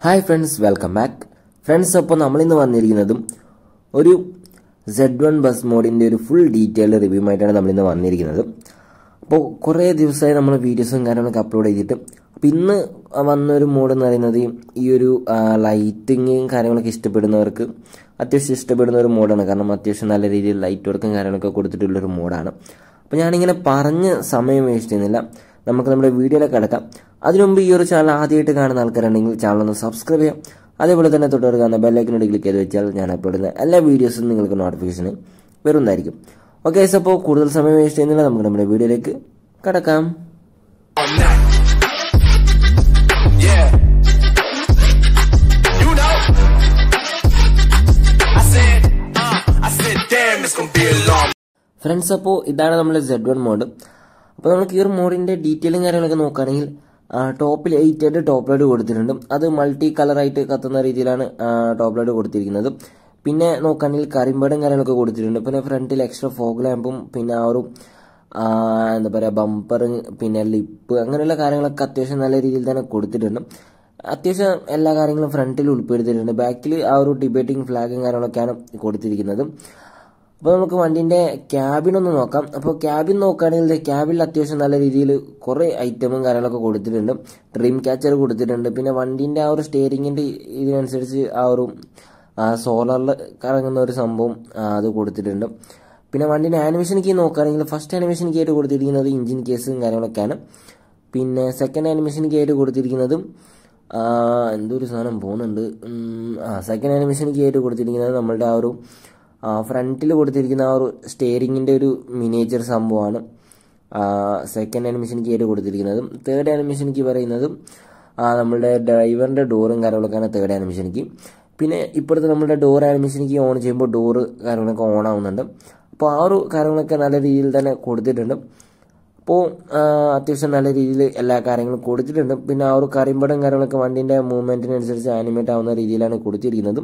Hi friends welcome back friends അപ്പോൾ നമ്മളിന്ന് വന്നിരിക്കുന്നതും ഒരു സെഡ് വൺ ബസ് മോഡിൻ്റെ ഒരു ഫുൾ ഡീറ്റെയിൽഡ് റിവ്യൂ ആയിട്ടാണ് നമ്മളിന്ന് വന്നിരിക്കുന്നത് അപ്പോൾ കുറേ ദിവസമായി നമ്മൾ വീഡിയോസും കാര്യങ്ങളൊക്കെ അപ്ലോഡ് ചെയ്തിട്ട് അപ്പോൾ ഇന്ന് വന്നൊരു മോഡ് എന്ന് പറയുന്നത് ഈ ഒരു ലൈറ്റിങ്ങും കാര്യങ്ങളൊക്കെ ഇഷ്ടപ്പെടുന്നവർക്ക് അത്യാവശ്യം ഇഷ്ടപ്പെടുന്ന ഒരു മോഡാണ് കാരണം അത്യാവശ്യം നല്ല രീതിയിൽ ലൈറ്റ് വർക്കും കാര്യങ്ങളൊക്കെ കൊടുത്തിട്ടുള്ളൊരു മോഡാണ് അപ്പോൾ ഞാനിങ്ങനെ പറഞ്ഞ് സമയം വേസ്റ്റ് ചെയ്യുന്നില്ല നമുക്ക് നമ്മുടെ വീഡിയോയിലേക്ക് കിടക്കാം അതിനുമുമ്പ് ഈ ഒരു ചാനൽ ആദ്യമായിട്ട് കാണുന്ന ആൾക്കാരുണ്ടെങ്കിൽ ചാനൽ ഒന്ന് സബ്സ്ക്രൈബ് ചെയ്യാം അതേപോലെ തന്നെ തൊട്ടടുത്ത് കാണുന്ന ബെല്ലൈക്കനോട് ക്ലിക്ക് ചെയ്ത് വെച്ചാൽ ഞാൻ അപ്ലോഡ് ചെയ്യുന്ന എല്ലാ വീഡിയോസും നിങ്ങൾക്ക് നോട്ടിഫിക്കേഷൻ വരുന്നതായിരിക്കും ഓക്കെ അപ്പോൾ കൂടുതൽ സമയം വേസ്റ്റ് ചെയ്യുന്നില്ല നമുക്ക് നമ്മുടെ വീഡിയോയിലേക്ക് കിടക്കാം on that. Yeah. You know. I said, uh, I said, damn, it's gonna be a long. Friends അപ്പോൾ ഇതാണ് നമ്മുടെ സെഡ് വൺ മോഡ് അപ്പോൾ നമുക്ക് ഈ ഒരു മോഡിൻ്റെ ഡീറ്റെയിലും കാര്യങ്ങളൊക്കെ നോക്കുകയാണെങ്കിൽ ടോപ്പിൽ എയ്റ്റ് ആയിട്ട് ടോപ്പ് ലൈറ്റ് കൊടുത്തിട്ടുണ്ട് അത് മൾട്ടി കളറായിട്ട് കത്തുന്ന രീതിയിലാണ് ടോപ്പ് ലൈറ്റ് കൊടുത്തിരിക്കുന്നത് പിന്നെ നോക്കുകയാണെങ്കിൽ കരിമ്പടും കാര്യങ്ങളൊക്കെ കൊടുത്തിട്ടുണ്ട് പിന്നെ ഫ്രണ്ടിൽ എക്സ്ട്രാ ഫോഗ് ലാമ്പും പിന്നെ ആ ഒരു ആ, എന്താ പറയുക ബമ്പർ പിന്നെ ലിപ്പ് അങ്ങനെയുള്ള കാര്യങ്ങളൊക്കെ അത്യാവശ്യം നല്ല രീതിയിൽ തന്നെ കൊടുത്തിട്ടുണ്ട് അത്യാവശ്യം എല്ലാ കാര്യങ്ങളും ഫ്രണ്ടിൽ ഉൾപ്പെടുത്തിയിട്ടുണ്ട് ബാക്കിൽ ആ ഒരു ഡിബേറ്റിംഗ് ഫ്ലാഗും കാര്യങ്ങളൊക്കെയാണ് കൊടുത്തിരിക്കുന്നത് അപ്പോൾ നമുക്ക് വണ്ടിൻ്റെ ക്യാബിൻ ഒന്ന് നോക്കാം അപ്പോൾ ക്യാബിൻ നോക്കുകയാണെങ്കിൽ ക്യാബിൽ അത്യാവശ്യം നല്ല രീതിയിൽ കുറേ ഐറ്റമും കാര്യങ്ങളൊക്കെ കൊടുത്തിട്ടുണ്ട് ഡ്രീം ക്യാച്ചർ കൊടുത്തിട്ടുണ്ട് പിന്നെ വണ്ടീൻ്റെ ആ ഒരു സ്റ്റിയറിങ്ങിൻ്റെ ഇതിനനുസരിച്ച് ആ ഒരു സോളറിൽ കറങ്ങുന്ന ഒരു സംഭവം ആ, അത് കൊടുത്തിട്ടുണ്ട് പിന്നെ വണ്ടീൻ്റെ ആനിമേഷൻ കീ നോക്കുകയാണെങ്കിൽ ഫസ്റ്റ് ആനിമേഷൻ കീ ആയിട്ട് കൊടുത്തിരിക്കുന്നത് ഇഞ്ചിൻ കേസും കാര്യങ്ങളൊക്കെയാണ് പിന്നെ സെക്കൻഡ് ആനിമേഷൻ കീ ആയിട്ട് കൊടുത്തിരിക്കുന്നതും ആ, എന്തോ ഒരു സാധനം പോകുന്നുണ്ട് ഉം, ആ സെക്കൻഡ് ആനിമേഷൻ കീ ആയിട്ട് കൊടുത്തിരിക്കുന്നത് നമ്മളുടെ ആ ഒരു ഫ്രണ്ടിൽ കൊടുത്തിരിക്കുന്ന ആ ഒരു സ്റ്റിയറിങ്ങിൻ്റെ ഒരു മിനിയേച്ചർ സംഭവമാണ് സെക്കൻഡ് ആനിമേഷൻ കീ ആയിട്ട് കൊടുത്തിരിക്കുന്നതും തേർഡ് ആനിമേഷൻ കീ പറയുന്നതും ആ, നമ്മളുടെ ഡ്രൈവറിൻ്റെ ഡോറും കാര്യങ്ങളൊക്കെയാണ് തേർഡ് ആനിമേഷൻ കീ പിന്നെ ഇപ്പോഴത്തെ നമ്മുടെ ഡോർ ആനിമേഷൻ കീ ഓൺ ചെയ്യുമ്പോൾ ഡോറ് കാര്യങ്ങളൊക്കെ ഓൺ ആവുന്നുണ്ട് അപ്പോൾ ആ ഒരു കാര്യങ്ങളൊക്കെ നല്ല രീതിയിൽ തന്നെ കൊടുത്തിട്ടുണ്ട് അപ്പോൾ അത്യാവശ്യം നല്ല രീതിയിൽ എല്ലാ കാര്യങ്ങളും കൊടുത്തിട്ടുണ്ട് പിന്നെ ആ ഒരു കറിമ്പടം കാര്യങ്ങളൊക്കെ വണ്ടീൻ്റെ മൂവ്മെൻറ്റിനനുസരിച്ച് ആനിമേറ്റ് ആവുന്ന രീതിയിലാണ് കൊടുത്തിരിക്കുന്നത്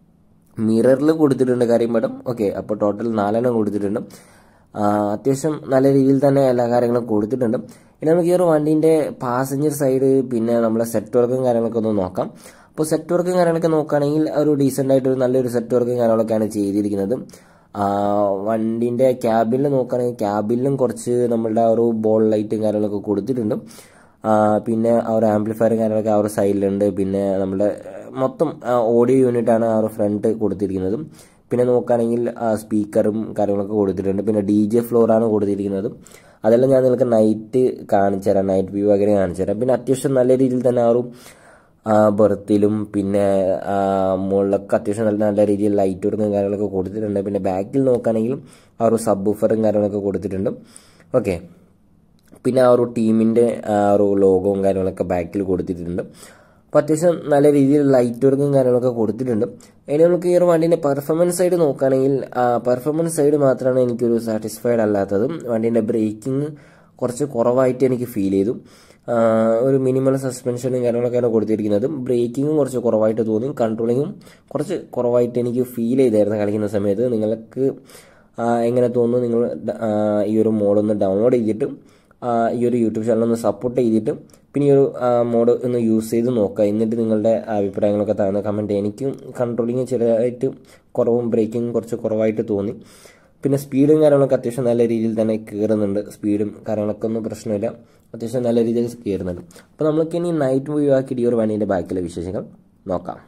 മിററിൽ കൊടുത്തിട്ടുണ്ട് കരിമ്പടം ഓക്കെ അപ്പോൾ ടോട്ടൽ നാലെണ്ണം കൊടുത്തിട്ടുണ്ട് ആ, അത്യാവശ്യം നല്ല രീതിയിൽ തന്നെ എല്ലാ കാര്യങ്ങളും കൊടുത്തിട്ടുണ്ട് ഇനി നമുക്ക് ഈ ഒരു വണ്ടീൻ്റെ പാസഞ്ചർ സൈഡ് പിന്നെ നമ്മളെ സെറ്റ് വർക്കും കാര്യങ്ങളൊക്കെ ഒന്ന് നോക്കാം അപ്പോൾ സെറ്റ് വർക്കും കാര്യങ്ങളൊക്കെ നോക്കുകയാണെങ്കിൽ ഒരു ഡീസൻ്റ് ആയിട്ട് ഒരു നല്ലൊരു സെറ്റ് വർക്കും കാര്യങ്ങളൊക്കെയാണ് ചെയ്തിരിക്കുന്നത് ആ, വണ്ടീൻ്റെ ക്യാബിനിൽ നോക്കുകയാണെങ്കിൽ ക്യാബിനിലും കുറച്ച് നമ്മളുടെ ആ ഒരു ബോൾ ലൈറ്റും കാര്യങ്ങളൊക്കെ കൊടുത്തിട്ടുണ്ട് ആ, പിന്നെ ആ ഒരു ആംപ്ലിഫയറും കാര്യങ്ങളൊക്കെ ആ ഒരു സൈഡിലുണ്ട് പിന്നെ നമ്മുടെ ഏഹ്, മൊത്തം ഓഡിയോ യൂണിറ്റാണ് ആ ഒരു ഫ്രണ്ട് കൊടുത്തിരിക്കുന്നത് പിന്നെ നോക്കുകയാണെങ്കിൽ സ്പീക്കറും കാര്യങ്ങളൊക്കെ കൊടുത്തിട്ടുണ്ട് പിന്നെ ഡി ജെ ഫ്ലോറാണ് കൊടുത്തിരിക്കുന്നത് അതെല്ലാം ഞാൻ നിങ്ങൾക്ക് നൈറ്റ് കാണിച്ചു തരാം നൈറ്റ് വ്യൂ അങ്ങനെ കാണിച്ചു തരാം പിന്നെ അത്യാവശ്യം നല്ല രീതിയിൽ തന്നെ ആ ഒരു ബെർത്തിലും പിന്നെ ആ, മുകളിലൊക്കെ അത്യാവശ്യം നല്ല നല്ല രീതിയിൽ ലൈറ്റ് കൊടുക്കുന്ന കാര്യങ്ങളൊക്കെ കൊടുത്തിട്ടുണ്ട് പിന്നെ ബാക്കിൽ നോക്കുകയാണെങ്കിലും ആ ഒരു സബ് ബൂഫറും കാര്യങ്ങളൊക്കെ കൊടുത്തിട്ടുണ്ട് ഓക്കെ പിന്നെ ആ ഒരു ടീമിൻ്റെ ആ ഒരു ലോഗോവും കാര്യങ്ങളൊക്കെ ബാക്കിൽ കൊടുത്തിട്ടുണ്ട് അപ്പോൾ അത്യാവശ്യം നല്ല രീതിയിൽ ലൈറ്റ് വർക്കും കാര്യങ്ങളൊക്കെ കൊടുത്തിട്ടുണ്ട് ഇനി നമുക്ക് ഈ ഒരു വണ്ടീൻ്റെ പെർഫോമൻസ് സൈഡ് നോക്കുകയാണെങ്കിൽ പെർഫോമൻസ് സൈഡ് മാത്രമാണ് എനിക്കൊരു സാറ്റിസ്ഫൈഡ് അല്ലാത്തത് വണ്ടീൻ്റെ ബ്രേക്കിംഗ് കുറച്ച് കുറവായിട്ട് എനിക്ക് ഫീൽ ചെയ്തു ആ, ഒരു മിനിമൽ സസ്പെൻഷനും കാര്യങ്ങളൊക്കെയാണ് കൊടുത്തിരിക്കുന്നത് ബ്രേക്കിങ്ങും കുറച്ച് കുറവായിട്ട് തോന്നി കൺട്രോളിങ്ങും കുറച്ച് കുറവായിട്ട് എനിക്ക് ഫീൽ ചെയ്തായിരുന്നു കളിക്കുന്ന സമയത്ത് നിങ്ങൾക്ക് ആ, എങ്ങനെ തോന്നുന്നു നിങ്ങൾ ഡ- ആ, ഈ ഒരു മോഡൊന്ന് ഡൗൺലോഡ് ചെയ്തിട്ട് ആ, ഈ ഒരു യൂട്യൂബ് ചാനൽ ഒന്ന് സപ്പോർട്ട് ചെയ്തിട്ട് പിന്നെ ഈ ഒരു മോഡ് ഒന്ന് യൂസ് ചെയ്ത് നോക്കുക എന്നിട്ട് നിങ്ങളുടെ അഭിപ്രായങ്ങളൊക്കെ താഴ്ന്ന കമൻറ്റ് എനിക്കും കൺട്രോളിങ് ചെറുതായിട്ട് കുറവും ബ്രേക്കിംഗ് കുറച്ച് കുറവായിട്ട് തോന്നി പിന്നെ സ്പീഡും കാര്യങ്ങളൊക്കെ അത്യാവശ്യം നല്ല രീതിയിൽ തന്നെ കയറുന്നുണ്ട് സ്പീഡും കാര്യങ്ങളൊക്കെ ഒന്നും പ്രശ്നമില്ല അത്യാവശ്യം നല്ല രീതിയിൽ കയറുന്നുണ്ട് അപ്പോൾ നമുക്ക് ഇനി നൈറ്റ് വ്യൂ ആക്കിയിട്ട് ഈ ഒരു വണ്ടീൻ്റെ ബാക്കിലെ വിശേഷങ്ങൾ നോക്കാം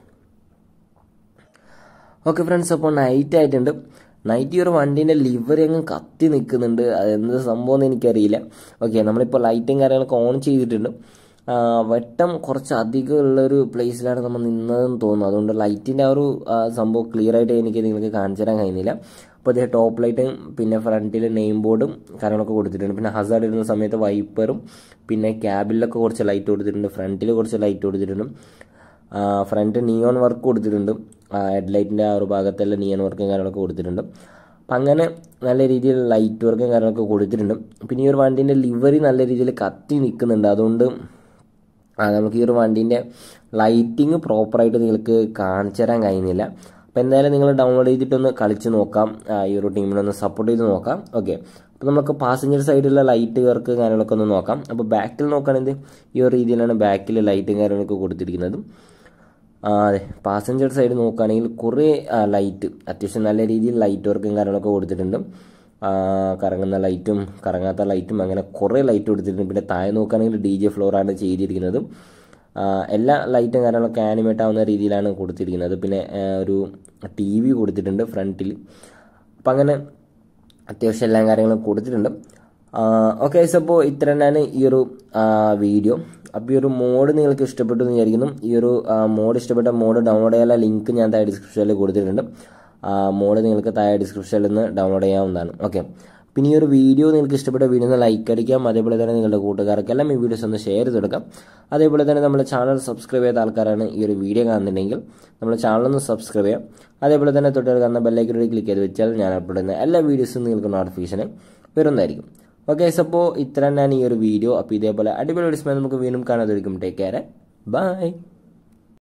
ഓക്കെ ഫ്രണ്ട്സ് അപ്പോൾ നൈറ്റ് ആയിട്ടുണ്ട് നൈറ്റ് ഈ ഒരു വണ്ടീൻ്റെ ലിവർ അങ്ങ് കത്തി നിൽക്കുന്നുണ്ട് അതെന്ത് സംഭവം എന്ന് എനിക്കറിയില്ല ഓക്കെ നമ്മളിപ്പോൾ ലൈറ്റും കാര്യങ്ങളൊക്കെ ഓൺ ചെയ്തിട്ടുണ്ട് ആ, വെട്ടം കുറച്ച് അധികം ഉള്ളൊരു പ്ലേസിലാണ് നമ്മൾ നിന്നതെന്ന് തോന്നുന്നു അതുകൊണ്ട് ലൈറ്റിൻ്റെ ആ ഒരു ആ, സംഭവം ക്ലിയർ ആയിട്ട് എനിക്ക് നിങ്ങൾക്ക് കാണിച്ചു തരാൻ കഴിയുന്നില്ല അപ്പോൾ അതേ ടോപ്പ് ലൈറ്റും പിന്നെ ഫ്രണ്ടിൽ നെയിം ബോർഡും കാര്യങ്ങളൊക്കെ കൊടുത്തിട്ടുണ്ട് പിന്നെ ഹസാർഡ് ഇടുന്ന സമയത്ത് വൈപ്പറും പിന്നെ ക്യാബിലൊക്കെ കുറച്ച് ലൈറ്റ് കൊടുത്തിട്ടുണ്ട് ഫ്രണ്ടിൽ കുറച്ച് ലൈറ്റ് കൊടുത്തിട്ടുണ്ട് ഫ്രണ്ട് നിയോൺ വർക്ക് കൊടുത്തിട്ടുണ്ട് ഹെഡ്ലൈറ്റിൻ്റെ ആ ഒരു ഭാഗത്തെല്ലാം നിയോൺ വർക്കും കാര്യങ്ങളൊക്കെ കൊടുത്തിട്ടുണ്ട് അപ്പം അങ്ങനെ നല്ല രീതിയിൽ ലൈറ്റ് വർക്കും കാര്യങ്ങളൊക്കെ കൊടുത്തിട്ടുണ്ട് പിന്നെ ഈ ഒരു വണ്ടീൻ്റെ ലിവറി നല്ല രീതിയിൽ കത്തി നിൽക്കുന്നുണ്ട് അതുകൊണ്ട് ആ, നമുക്ക് ഈ ഒരു വണ്ടീൻ്റെ ലൈറ്റിങ് പ്രോപ്പറായിട്ട് നിങ്ങൾക്ക് കാണിച്ചു തരാൻ കഴിയുന്നില്ല അപ്പോൾ എന്തായാലും നിങ്ങൾ ഡൗൺലോഡ് ചെയ്തിട്ടൊന്ന് കളിച്ച് നോക്കാം ആ, ഈ ഒരു ടീമിനൊന്ന് സപ്പോർട്ട് ചെയ്ത് നോക്കാം ഓക്കെ അപ്പോൾ നമുക്ക് പാസഞ്ചർ സൈഡിലുള്ള ലൈറ്റ് വർക്ക് കാര്യങ്ങളൊക്കെ ഒന്ന് നോക്കാം അപ്പോൾ ബാക്കിൽ നോക്കുകയാണെങ്കിൽ ഈ ഒരു രീതിയിലാണ് ബാക്കിൽ ലൈറ്റും കാര്യങ്ങളൊക്കെ കൊടുത്തിരിക്കുന്നത് ആ, അതെ പാസഞ്ചർ സൈഡ് നോക്കുകയാണെങ്കിൽ കുറേ ലൈറ്റ് അത്യാവശ്യം നല്ല രീതിയിൽ ലൈറ്റ് വർക്കും കാര്യങ്ങളൊക്കെ കൊടുത്തിട്ടുണ്ട് ആ, കറങ്ങുന്ന ലൈറ്റും കറങ്ങാത്ത ലൈറ്റും അങ്ങനെ കുറേ ലൈറ്റ് കൊടുത്തിട്ടുണ്ട് പിന്നെ താഴെ നോക്കുകയാണെങ്കിൽ ഡി ജെ ഫ്ലോറാണ് ചെയ്തിരിക്കുന്നത് ആ, എല്ലാ ലൈറ്റും കാര്യങ്ങളൊക്കെ ആനിമേറ്റ് ആവുന്ന രീതിയിലാണ് കൊടുത്തിരിക്കുന്നത് പിന്നെ ആ, ഒരു ടി വി കൊടുത്തിട്ടുണ്ട് ഫ്രണ്ടിൽ അപ്പം അങ്ങനെ അത്യാവശ്യം എല്ലാ കാര്യങ്ങളും കൊടുത്തിട്ടുണ്ട് ഓക്കെ അപ്പോൾ ഇത്ര തന്നെയാണ് ഈ ഒരു ആ, വീഡിയോ അപ്പോൾ ഈ ഒരു മോഡ് നിങ്ങൾക്ക് ഇഷ്ടപ്പെട്ടു എന്ന് വിചാരിക്കുന്നു ഈ ഒരു മോഡ് ഇഷ്ടപ്പെട്ട മോഡ് ഡൗൺലോഡ് ചെയ്യാനുള്ള ലിങ്ക് ഞാൻ താഴെ ഡിസ്ക്രിപ്ഷനിൽ കൊടുത്തിട്ടുണ്ട് ആ മോഡ് നിങ്ങൾക്ക് താഴെ ഡിസ്ക്രിപ്ഷനിൽ നിന്ന് ഡൗൺലോഡ് ചെയ്യാവുന്നതാണ് ഓക്കെ പിന്നെ ഈ ഒരു വീഡിയോ നിങ്ങൾക്ക് ഇഷ്ടപ്പെട്ട വീഡിയോ ഒന്ന് ലൈക്ക് അടിക്കാം അതേപോലെ തന്നെ നിങ്ങളുടെ കൂട്ടുകാർക്കെല്ലാം ഈ വീഡിയോസ് ഒന്ന് ഷെയർ ചെയ്ത് കൊടുക്കാം അതേപോലെ തന്നെ നമ്മുടെ ചാനൽ സബ്സ്ക്രൈബ് ചെയ്ത ആൾക്കാരാണ് ഈ ഒരു വീഡിയോ കാണുന്നുണ്ടെങ്കിൽ നമ്മുടെ ചാനൽ ഒന്ന് സബ്സ്ക്രൈബ് ചെയ്യാം അതേപോലെ തന്നെ തൊട്ട് കാണുന്ന ബെല്ലൈക്കനോട് ക്ലിക്ക് ചെയ്ത് വെച്ചാൽ ഞാൻ അപ്ലോഡ് ചെയ്യുന്ന എല്ലാ വീഡിയോസും നിങ്ങൾക്ക് നോട്ടിഫിക്കേഷൻ വരുന്നതായിരിക്കും ഓക്കെ അപ്പോൾ ഇത്ര തന്നെയാണ് ഈ ഒരു വീഡിയോ അപ്പോൾ ഇതേപോലെ അടിപൊളി ഡിസ്പ്ലേ നമുക്ക് വീണ്ടും കാണാതിരിക്കും ടേക്ക് കെയർ ബൈ